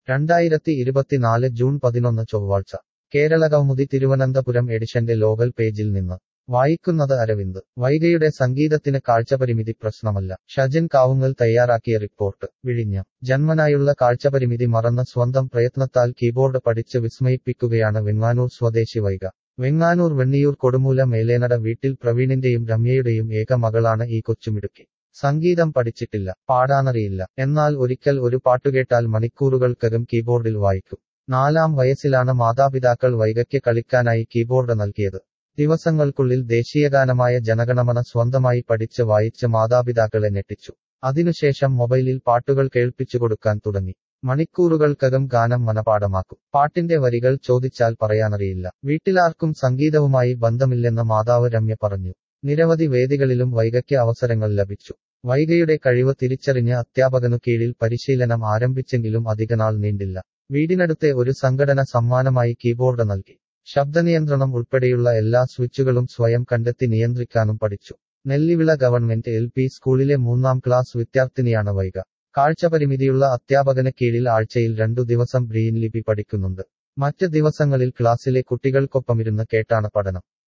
രണ്ടായിരത്തി ഇരുപത്തിനാല് ജൂൺ പതിനൊന്ന് ചൊവ്വാഴ്ച കേരള കൗമുദി തിരുവനന്തപുരം എഡിഷന്റെ ലോകൽ പേജിൽ നിന്ന് വായിക്കുന്നത് അരവിന്ദ് വൈഗയുടെ സംഗീതത്തിന് കാഴ്ചപരിമിതി പ്രശ്നമല്ല ഷജിൻ കാവുങ്ങൽ തയ്യാറാക്കിയ റിപ്പോർട്ട് വിഴിഞ്ഞം ജന്മനായുള്ള കാഴ്ചപരിമിതി മറന്ന സ്വന്തം പ്രയത്നത്താൽ കീബോർഡ് പഠിച്ച് വിസ്മയിപ്പിക്കുകയാണ് വെങ്ങാനൂർ സ്വദേശി വൈഗ വെങ്ങാനൂർ വെണ്ണിയൂർ കൊടുമൂല മേലേനട വീട്ടിൽ പ്രവീണിന്റെയും രമ്യയുടെയും ഏക മകളാണ് ഈ കൊച്ചുമിടുക്കി സംഗീതം പഠിച്ചിട്ടില്ല പാടാനറിയില്ല എന്നാൽ ഒരിക്കൽ ഒരു പാട്ടുകേട്ടാൽ മണിക്കൂറുകൾക്കകം കീബോർഡിൽ വായിക്കും നാലാം വയസ്സിലാണ് മാതാപിതാക്കൾ വൈകയ്ക്ക് കളിക്കാനായി കീബോർഡ് നൽകിയത് ദിവസങ്ങൾക്കുള്ളിൽ ദേശീയഗാനമായ ജനഗണമന സ്വന്തമായി പഠിച്ച് വായിച്ച് മാതാപിതാക്കളെ ഞെട്ടിച്ചു അതിനുശേഷം മൊബൈലിൽ പാട്ടുകൾ കേൾപ്പിച്ചു കൊടുക്കാൻ തുടങ്ങി മണിക്കൂറുകൾക്കകം ഗാനം മനപാഠമാക്കും പാട്ടിന്റെ വരികൾ ചോദിച്ചാൽ പറയാനറിയില്ല വീട്ടിലാർക്കും സംഗീതവുമായി ബന്ധമില്ലെന്ന് മാതാവ് രമ്യ പറഞ്ഞു നിരവധി വേദികളിലും വൈകയ്ക്ക് അവസരങ്ങൾ ലഭിച്ചു വൈഗയുടെ കഴിവ് തിരിച്ചറിഞ്ഞ് അധ്യാപകനു കീഴിൽ പരിശീലനം ആരംഭിച്ചെങ്കിലും അധികനാൾ നീണ്ടില്ല വീടിനടുത്തെ ഒരു സംഘടന സമ്മാനമായി കീബോർഡ് നൽകി ശബ്ദനിയന്ത്രണം ഉൾപ്പെടെയുള്ള എല്ലാ സ്വിച്ചുകളും സ്വയം കണ്ടെത്തി നിയന്ത്രിക്കാനും പഠിച്ചു നെല്ലിവിള ഗവൺമെന്റ് എൽ പി സ്കൂളിലെ മൂന്നാം ക്ലാസ് വിദ്യാർത്ഥിനിയാണ് വൈഗ കാഴ്ചപരിമിതിയുള്ള അധ്യാപകന് കീഴിൽ ആഴ്ചയിൽ രണ്ടു ദിവസം ബ്രീൻ ലിപി പഠിക്കുന്നുണ്ട് മറ്റ് ദിവസങ്ങളിൽ ക്ലാസ്സിലെ കുട്ടികൾക്കൊപ്പമിരുന്ന് കേട്ടാണ് പഠനം